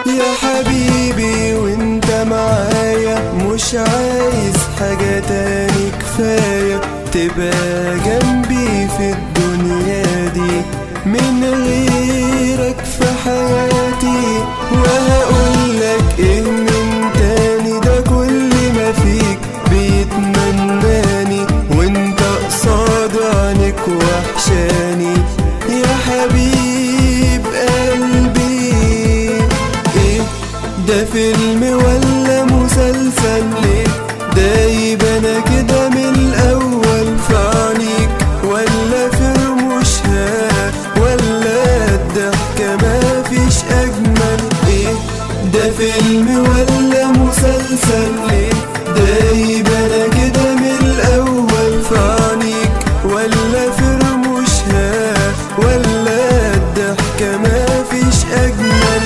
يا حبيبي وانت معايا مش عايز حاجة تاني كفاية تبقى جنبي في الدنيا دي من غيرك في حياتي وهقولك ايه من تاني ده كل ما فيك بيتمناني وانت قصاد عينك وحشاني يا حبيب قلبي ايه ده فيلم ولا مسلسل ليه ده يبقى كده من الاول في عينيك ولا في رموشها ولا الضحكة ما فيش اجمل ايه ده فيلم ولا مسلسل ليه ده يبقى كده من الاول في عينيك ولا في رموشها ولا الضحكة ما فيش اجمل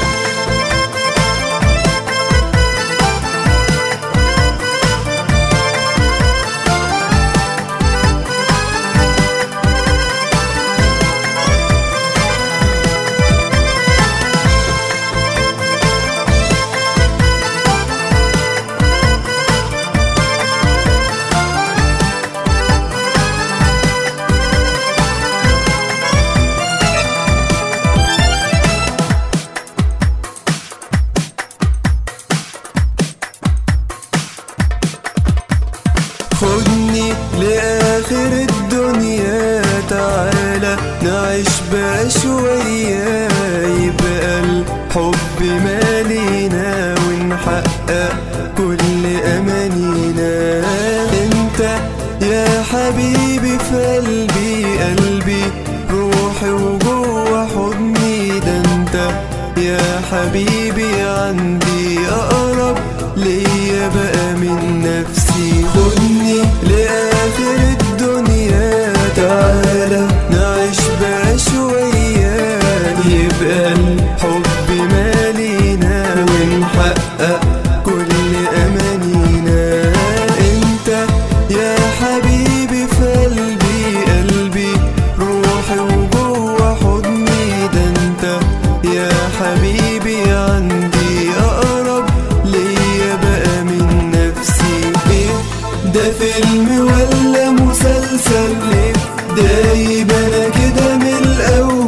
خدني لآخر الدنيا تعالى نعيش بقى شوية يبقى الحب مالينا ونحقق كل أمانينا انت يا حبيبي في قلبي قلبي روحي وجوه حضني ده انت يا حبيبي عندي أقرب ليا بقى من نفسي خدني لآخر الدنيا تعالى نعيش بقى شوية يبقى الحب مالينا ونحقق كل أمانينا انت يا حبيبي في قلبي قلبي روحي وجوه حضني ده انت يا حبيبي عندي أقرب ليا بقى من نفسي ايه ده فيلم ولا مسلسل ليه ده يبقى أنا كده من الأول